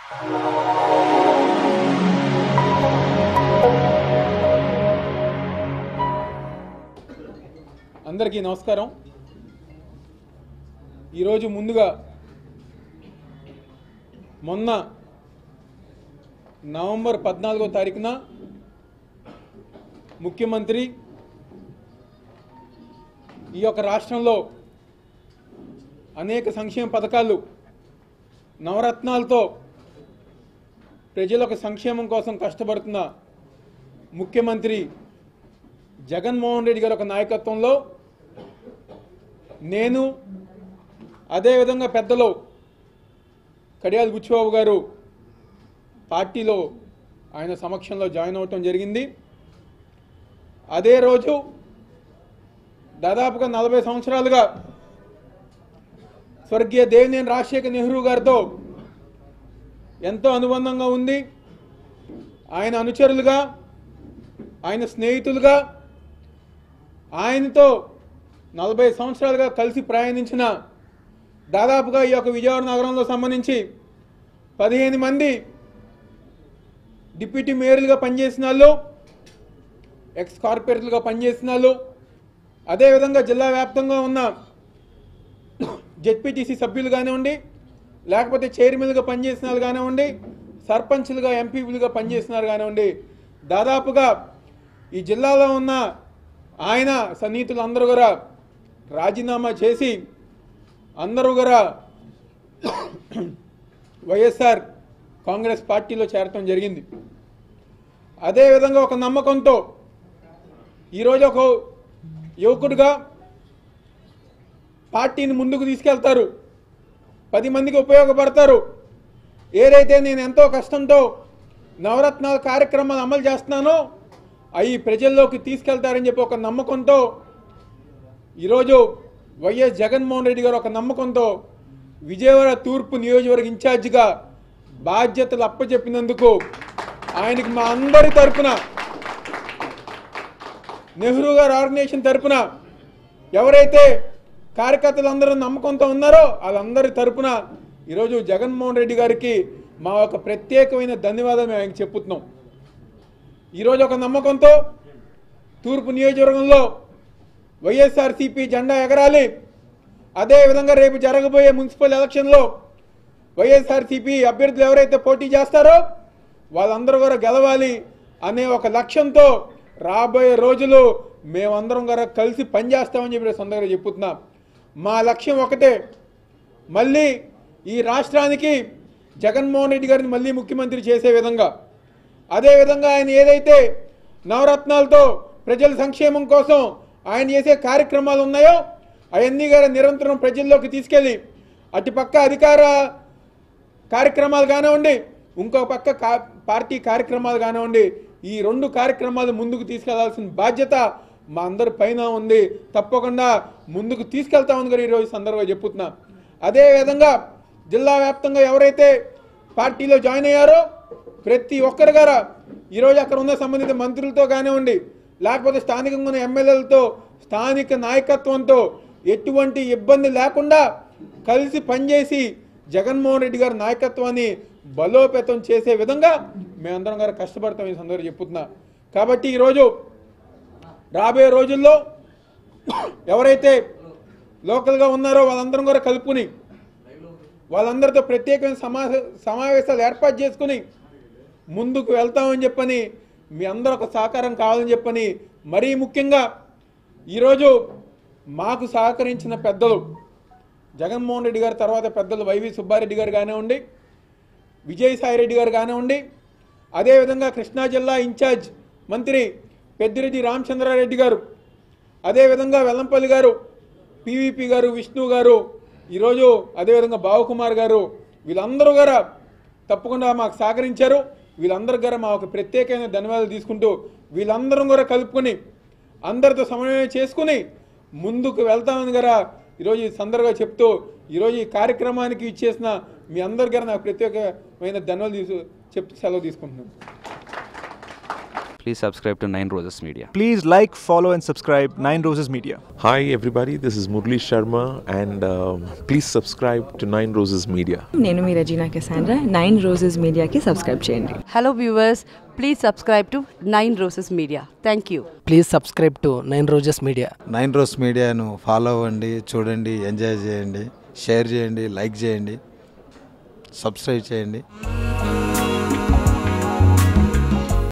అందరికీ నమస్కారం ఈరోజు ముందుగా మొన్న నవంబర్ పద్నాలుగో తారీఖున ముఖ్యమంత్రి ఈ యొక్క రాష్ట్రంలో అనేక సంక్షేమ పథకాలు నవరత్నాలతో ప్రజలకు సంక్షేమం కోసం కష్టపడుతున్న ముఖ్యమంత్రి జగన్మోహన్ రెడ్డి గారి ఒక నాయకత్వంలో నేను అదేవిధంగా పెద్దలు కడియాల బుచ్చిబాబు గారు పార్టీలో ఆయన సమక్షంలో జాయిన్ అవటం జరిగింది అదే రోజు దాదాపుగా నలభై సంవత్సరాలుగా స్వర్గీయ దేవినేని రాజశేఖర్ నెహ్రూ గారితో ఎంతో అనుబంధంగా ఉంది ఆయన అనుచరులుగా ఆయన స్నేహితులుగా ఆయనతో నలభై సంవత్సరాలుగా కలిసి ప్రయాణించిన దాదాపుగా ఈ యొక్క విజయవాడ నగరంలో సంబంధించి పదిహేను మంది డిప్యూటీ మేయర్లుగా పనిచేసిన వాళ్ళు ఎక్స్ కార్పొరేటర్లుగా పనిచేసిన వాళ్ళు అదేవిధంగా జిల్లా వ్యాప్తంగా ఉన్న జెడ్పీటీసీ సభ్యులు కానివ్వండి లేకపోతే చైర్మన్లుగా పనిచేసిన వాళ్ళు కానివ్వండి సర్పంచ్లుగా ఎంపీలుగా పనిచేసిన వాళ్ళు కానివ్వండి దాదాపుగా ఈ జిల్లాలో ఉన్న ఆయన సన్నిహితులు అందరూ కూడా రాజీనామా చేసి అందరూ కూడా వైఎస్ఆర్ కాంగ్రెస్ పార్టీలో చేరటం జరిగింది అదేవిధంగా ఒక నమ్మకంతో ఈరోజు ఒక యువకుడిగా పార్టీని ముందుకు తీసుకెళ్తారు పది మందికి ఉపయోగపడతారు ఏదైతే నేను ఎంతో కష్టంతో నవరత్నాల కార్యక్రమాలు అమలు చేస్తున్నానో అవి ప్రజల్లోకి తీసుకెళ్తారని చెప్పి ఒక నమ్మకంతో ఈరోజు వైఎస్ జగన్మోహన్ రెడ్డి గారు ఒక నమ్మకంతో విజయవాడ తూర్పు నియోజకవర్గ ఇన్ఛార్జిగా బాధ్యతలు అప్పచెప్పినందుకు ఆయనకి మా అందరి తరపున నెహ్రూ గారు ఆర్గనైజేషన్ తరపున ఎవరైతే కార్యకర్తలు అందరూ నమ్మకంతో ఉన్నారో వాళ్ళందరి తరపున ఈరోజు జగన్మోహన్ రెడ్డి గారికి మా ఒక ప్రత్యేకమైన ధన్యవాదాలు మేము ఆయనకి చెప్పుతున్నాం ఈరోజు ఒక నమ్మకంతో తూర్పు నియోజకవర్గంలో వైఎస్ఆర్సీపీ జెండా ఎగరాలి అదేవిధంగా రేపు జరగబోయే మున్సిపల్ ఎలక్షన్లో వైఎస్ఆర్సీపీ అభ్యర్థులు ఎవరైతే పోటీ చేస్తారో వాళ్ళందరూ కూడా గెలవాలి అనే ఒక లక్ష్యంతో రాబోయే రోజులు మేమందరం కూడా కలిసి పనిచేస్తామని చెప్పి సొంతంగా చెప్పుతున్నాం మా లక్ష్యం ఒకటే మళ్ళీ ఈ రాష్ట్రానికి జగన్మోహన్ రెడ్డి గారిని మళ్ళీ ముఖ్యమంత్రి చేసే విధంగా అదేవిధంగా ఆయన ఏదైతే నవరత్నాలతో ప్రజల సంక్షేమం కోసం ఆయన చేసే కార్యక్రమాలు ఉన్నాయో అవన్నీ గారు నిరంతరం ప్రజల్లోకి తీసుకెళ్ళి అటుపక్క అధికార కార్యక్రమాలు కానివ్వండి ఇంకో పక్క కా పార్టీ కార్యక్రమాలు కానివ్వండి ఈ రెండు కార్యక్రమాలు ముందుకు తీసుకెళ్లాల్సిన బాధ్యత మా అందరి పైన ఉంది తప్పకుండా ముందుకు తీసుకెళ్తామని కూడా ఈరోజు సందర్భంగా చెప్పుతున్నా అదేవిధంగా జిల్లా వ్యాప్తంగా ఎవరైతే పార్టీలో జాయిన్ అయ్యారో ప్రతి ఒక్కరు గారా ఈరోజు అక్కడ ఉన్న సంబంధిత మంత్రులతో కానివ్వండి లేకపోతే స్థానికంగా ఉన్న ఎమ్మెల్యేలతో స్థానిక నాయకత్వంతో ఎటువంటి ఇబ్బంది లేకుండా కలిసి పనిచేసి జగన్మోహన్ రెడ్డి గారి నాయకత్వాన్ని బలోపేతం చేసే విధంగా మేమందరం గారు కష్టపడతాం ఈ సందర్భంగా చెప్పుతున్నా కాబట్టి ఈరోజు రాబోయే రోజుల్లో ఎవరైతే లోకల్గా ఉన్నారో వాళ్ళందరం కూడా కలుపుకుని వాళ్ళందరితో ప్రత్యేకమైన సమా సమావేశాలు ఏర్పాటు చేసుకుని ముందుకు వెళ్తామని చెప్పని మీ అందరూ ఒక సహకారం కావాలని చెప్పని మరీ ముఖ్యంగా ఈరోజు మాకు సహకరించిన పెద్దలు జగన్మోహన్ రెడ్డి గారి తర్వాత పెద్దలు వైవి సుబ్బారెడ్డి గారు కానివ్వండి విజయసాయి రెడ్డి గారు కానివ్వండి అదేవిధంగా కృష్ణా జిల్లా ఇన్ఛార్జ్ మంత్రి పెద్దిరెడ్డి రామచంద్రారెడ్డి గారు అదేవిధంగా వెల్లంపల్లి గారు పివిపి గారు విష్ణు గారు ఈరోజు అదేవిధంగా బావకుమార్ గారు వీళ్ళందరూ గారా తప్పకుండా మాకు సహకరించారు వీళ్ళందరూ గారా మా ఒక ప్రత్యేకమైన ధన్యవాదాలు తీసుకుంటూ వీళ్ళందరం కూడా కలుపుకొని అందరితో సమన్వయం చేసుకుని ముందుకు వెళ్తామని గారా ఈరోజు ఈ సందర్భంగా చెప్తూ ఈరోజు ఈ కార్యక్రమానికి ఇచ్చేసిన మీ అందరి గారు నాకు ప్రత్యేకమైన ధన్యవాదాలు తీసు చెప్తూ సెలవు తీసుకుంటున్నాను Please subscribe to Nine Roses Media. Please like, follow, and subscribe Nine Roses Media. Hi, everybody. This is Murli Sharma, and um, please subscribe to Nine Roses Media. నేను మీ రజీనా కెసాండ్రా నైన్ రోజెస్ మీడియాకి subscribe చేయండి Hello viewers, please subscribe to Nine Roses Media. Thank you. Please subscribe to nine roses media nine roses మీడియాను follow అవ్వండి చూడండి enjoy చేయండి share చేయండి like చేయండి సబ్స్క్రైబ్ చేయండి